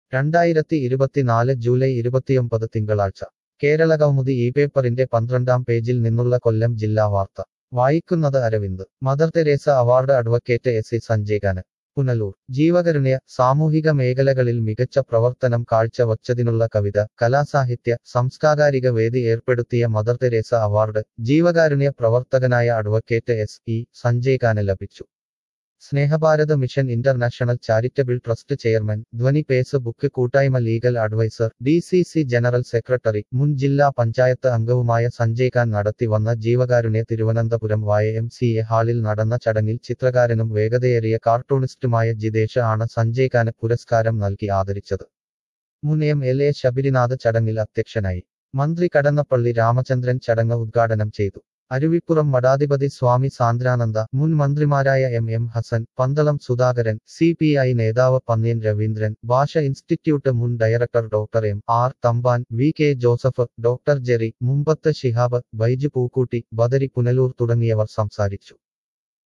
രണ്ടായിരത്തി ഇരുപത്തിനാല് ജൂലൈ ഇരുപത്തിയൊമ്പത് തിങ്കളാഴ്ച കേരള കൗമുദി ഈ പേപ്പറിന്റെ പന്ത്രണ്ടാം പേജിൽ നിന്നുള്ള കൊല്ലം ജില്ലാ വാർത്ത വായിക്കുന്നത് Aravind Mother Teresa award advocate S C Sanjay Punalur ജീവകരുണ്യ സാമൂഹിക മേഖലകളിൽ മികച്ച പ്രവർത്തനം കാഴ്ചവച്ചതിനുള്ള കവിത കലാസാഹിത്യ സംസ്കാരിക വേദി ഏർപ്പെടുത്തിയ മദർ തെരേസ അവാർഡ് ജീവകാരുണ്യ പ്രവർത്തകനായ അഡ്വക്കേറ്റ് എസ് ഇ സഞ്ജയ് ഖാന് ലഭിച്ചു Snehabharat mission international charitable trust chairman Dhwani Facebook കൂട്ടായ്മ legal adviser D C C general secretary മുൻ ജില്ലാ പഞ്ചായത്ത് അംഗവുമായ സഞ്ജയ് ഖാൻ നടത്തി വന്ന ജീവകാരുണ്യ തിരുവനന്തപുരം വായ എം സി എ ഹാളിൽ നടന്ന ചടങ്ങിൽ ചിത്രകാരനും വേഗതയേറിയ കാർട്ടൂണിസ്റ്റുമായ ജിതേഷ് ആണ് സഞ്ജയ് ഖാന് പുരസ്കാരം നൽകി ആദരിച്ചത് മുൻ എം എൽ എ ശബരിനാഥ് ചടങ്ങിൽ അധ്യക്ഷനായി മന്ത്രി കടന്നപ്പള്ളി രാമചന്ദ്രൻ ചടങ്ങ് ഉദ്ഘാടനം ചെയ്തു അരുവിപ്പുറം മഠാധിപതി സ്വാമി സാന്ദ്രാനന്ദ മുൻ മന്ത്രിമാരായ M M Hassan Pandalam Sudhakaran C P I നേതാവ് പന്ന്യൻ രവീന്ദ്രൻ ഭാഷ ഇൻസ്റ്റിറ്റ്യൂട്ട് മുൻ director doctor M R Thampan V K Joseph doctor Jerry Mumbath Shihab Baiju Pookutty Badari Punalur തുടങ്ങിയവർ സംസാരിച്ചു